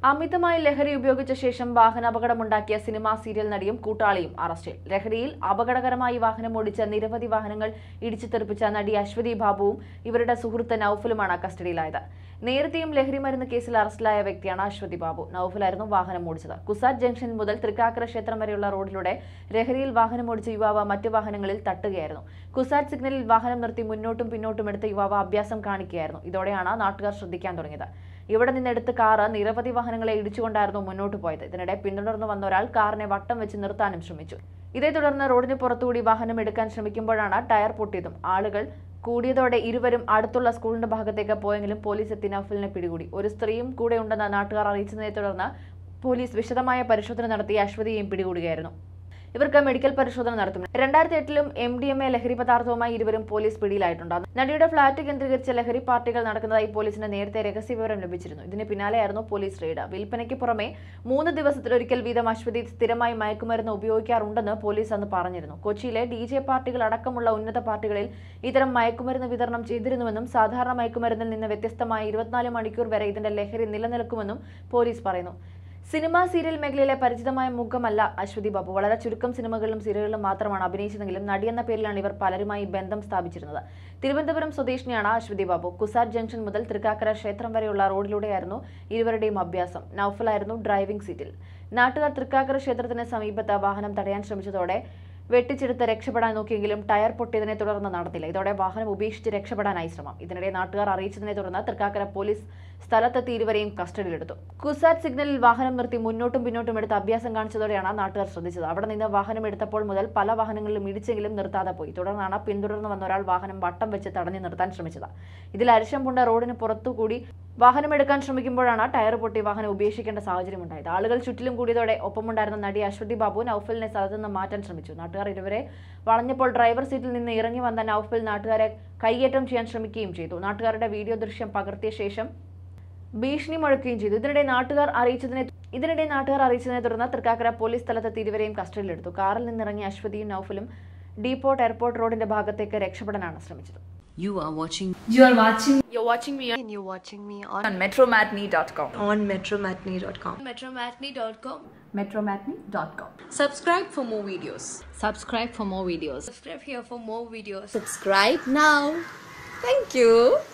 അമിതമായി ലഹരി ഉപയോഗിച്ച ശേഷം വാഹനാപകടമുണ്ടാക്കിയ സിനിമാ സീരിയൽ നടിയും കൂട്ടാളിയും അറസ്റ്റിൽ ലഹരിയിൽ അപകടകരമായി വാഹനം ഓടിച്ച നിരവധി വാഹനങ്ങൾ ഇടിച്ചു തെറിപ്പിച്ച നടി അശ്വതി ബാബുവും ഇവരുടെ സുഹൃത്ത് നൌഫലുമാണ് കസ്റ്റഡിയിലായത് നേരത്തെയും ലഹരി മരുന്ന് കേസിൽ അറസ്റ്റിലായ വ്യക്തിയാണ് അശ്വതി ബാബു നൌഫലായിരുന്നു വാഹനം ഓടിച്ചത് കുസാറ്റ് ജംഗ്ഷൻ മുതൽ തൃക്കാക്കര ക്ഷേത്രം വരെയുള്ള റോഡിലൂടെ ലഹരിയിൽ വാഹനം ഓടിച്ച യുവാവ് മറ്റു വാഹനങ്ങളിൽ തട്ടുകയായിരുന്നു കുസാറ്റ് സിഗ്നലിൽ വാഹനം നിർത്തി മുന്നോട്ടും പിന്നോട്ടും എടുത്ത യുവാവ് അഭ്യാസം കാണിക്കുകയായിരുന്നു ഇതോടെയാണ് നാട്ടുകാർ ശ്രദ്ധിക്കാൻ തുടങ്ങിയത് ഇവിടെ നിന്നെടുത്ത് കാറ് നിരവധി വാഹനങ്ങളെ ഇടിച്ചുകൊണ്ടായിരുന്നു മുന്നോട്ട് പോയത് ഇതിനിടെ പിന്തുടർന്നു വന്ന ഒരാൾ കാറിനെ വട്ടം വെച്ച് നിർത്താനും ശ്രമിച്ചു ഇതേ തുടർന്ന് റോഡിന് പുറത്തുകൂടി വാഹനം എടുക്കാൻ ശ്രമിക്കുമ്പോഴാണ് ടയർ പൊട്ടിയതും ആളുകൾ കൂടിയതോടെ ഇരുവരും അടുത്തുള്ള സ്കൂളിന്റെ ഭാഗത്തേക്ക് പോയെങ്കിലും പോലീസ് എത്തി നൌഫലിനെ പിടികൂടി ഒരു സ്ത്രീയും കൂടെ ഉണ്ടെന്ന് നാട്ടുകാർ അറിയിച്ചതിനെ തുടർന്ന് പോലീസ് വിശദമായ പരിശോധന നടത്തി അശ്വതിയെയും പിടികൂടുകയായിരുന്നു ഇവർക്ക് മെഡിക്കൽ പരിശോധന നടത്തും രണ്ടായിരത്തി എട്ടിലും എം ഡി എം എ ലഹരി പദാർത്ഥവുമായി ഇരുവരും പോലീസ് പിടിയിലായിട്ടുണ്ട് നടിയുടെ ഫ്ളാറ്റ് കേന്ദ്രീകരിച്ച് ലഹരി പാർട്ടികൾ നടക്കുന്നതായി പോലീസിന് നേരത്തെ രഹസ്യവിവരം ലഭിച്ചിരുന്നു ഇതിന് പിന്നാലെയായിരുന്നു പോലീസ് റെയ്ഡ് വിൽപ്പനയ്ക്ക് പുറമെ മൂന്ന് ദിവസത്തിലൊരിക്കൽ വീതം അശ്വതി സ്ഥിരമായി മയക്കുമരുന്ന് ഉപയോഗിക്കാറുണ്ടെന്ന് പോലീസ് അന്ന് പറഞ്ഞിരുന്നു കൊച്ചിയിലെ ഡി ജെ പാർട്ടികൾ അടക്കമുള്ള ഉന്നത പാർട്ടികളിൽ ഇത്തരം മയക്കുമരുന്ന് വിതരണം ചെയ്തിരുന്നുവെന്നും സാധാരണ മയക്കുമരുന്നിൽ നിന്ന് വ്യത്യസ്തമായ ഇരുപത്തിനാല് മണിക്കൂർ വരെ ഇതിന്റെ ലഹരി നിലനിൽക്കുമെന്നും പോലീസ് പറയുന്നു സിനിമ സീരിയൽ മേഖലയിലെ പരിചിതമായ മുഖമല്ല അശ്വതി ബാബു വളരെ ചുരുക്കം സിനിമകളിലും സീരിയലുകളിലും മാത്രമാണ് അഭിനയിച്ചതെങ്കിലും നടി എന്ന പേരിലാണ് ഇവർ പലരുമായി ബന്ധം സ്ഥാപിച്ചിരുന്നത് തിരുവനന്തപുരം സ്വദേശിനിയാണ് അശ്വതി ബാബു കുസാറ്റ് ജംഗ്ഷൻ മുതൽ തൃക്കാക്കര ക്ഷേത്രം വരെയുള്ള റോഡിലൂടെയായിരുന്നു ഇരുവരുടെയും അഭ്യാസം നൌഫലായിരുന്നു ഡ്രൈവിംഗ് സീറ്റിൽ നാട്ടുകാർ തൃക്കാക്കര ക്ഷേത്രത്തിന് സമീപത്ത് വാഹനം തടയാൻ ശ്രമിച്ചതോടെ വെട്ടിച്ചെടുത്ത് രക്ഷപ്പെടാൻ നോക്കിയെങ്കിലും ടയർ പൊട്ടിയതിനെ തുടർന്ന് നടന്നില്ല ഇതോടെ വാഹനം ഉപേക്ഷിച്ച് രക്ഷപ്പെടാനായി ശ്രമം ഇതിനിടെ നാട്ടുകാർ അറിയിച്ചതിനെ തുടർന്ന് തൃക്കാക്കര പോലീസ് സ്ഥലത്തെത്തി ഇരുവരെയും കസ്റ്റഡിയിലെടുത്തു കുസാറ്റ് സിഗ്നലിൽ വാഹനം നിർത്തി മുന്നോട്ടും പിന്നോട്ടും എടുത്ത് അഭ്യാസം കാണിച്ചതോടെയാണ് നാട്ടുകാർ ശ്രദ്ധിച്ചത് അവിടെ നിന്ന് വാഹനം എടുത്തപ്പോൾ മുതൽ പല വാഹനങ്ങളിലും ഇടിച്ചെങ്കിലും നിർത്താതെ പോയി തുടർന്നാണ് പിന്തുടർന്ന് വന്ന ഒരാൾ വാഹനം വട്ടം വെച്ച് തടഞ്ഞു നിർത്താൻ ശ്രമിച്ചത് ഇതിൽ അരിശം പൂണ്ട റോഡിന് പുറത്തുകൂടി വാഹനമെടുക്കാൻ ശ്രമിക്കുമ്പോഴാണ് ടയർ പൊട്ടി വാഹനം ഉപേക്ഷിക്കേണ്ട സാഹചര്യമുണ്ടായത് ആളുകൾ ചുറ്റിലും കൂടിയതോടെ ഒപ്പമുണ്ടായിരുന്ന നടി അശ്വതി ബാബു നൌഫലിനെ സ്ഥലത്ത് നിന്ന് മാറ്റാൻ ശ്രമിച്ചു നാട്ടുകാർ ഇരുവരെ വളഞ്ഞപ്പോൾ ഡ്രൈവർ സീറ്റിൽ നിന്ന് ഇറങ്ങി വന്ന നൌഫൽ നാട്ടുകാരെ കൈയേറ്റം ചെയ്യാൻ ശ്രമിക്കുകയും ചെയ്തു നാട്ടുകാരുടെ വീഡിയോ ദൃശ്യം പകർത്തിയ ശേഷം ഭീഷണി മുഴക്കുകയും ചെയ്തു ഇതിനിടെ നാട്ടുകാർ അറിയിച്ചതിനെ ഇതിനിടെ നാട്ടുകാർ അറിയിച്ചതിനെ തുടർന്ന് തൃക്കാക്കര പോലീസ് സ്ഥലത്തെത്തി ഇരുവരെയും കസ്റ്റഡിയിലെടുത്തു കാറിൽ നിന്നിറങ്ങിയ അശ്വതിയും നൌഫലും ഡീപോർട്ട് എയർപോർട്ട് റോഡിന്റെ ഭാഗത്തേക്ക് രക്ഷപ്പെടാനാണ് ശ്രമിച്ചത് You are watching You are watching You're watching me and you're watching me on, on metromatney.com. on metromatney.com. metromatney.com. metromatney.com. Subscribe for more videos. subscribe for more videos. Subscribe here for more videos. Subscribe now. Thank you.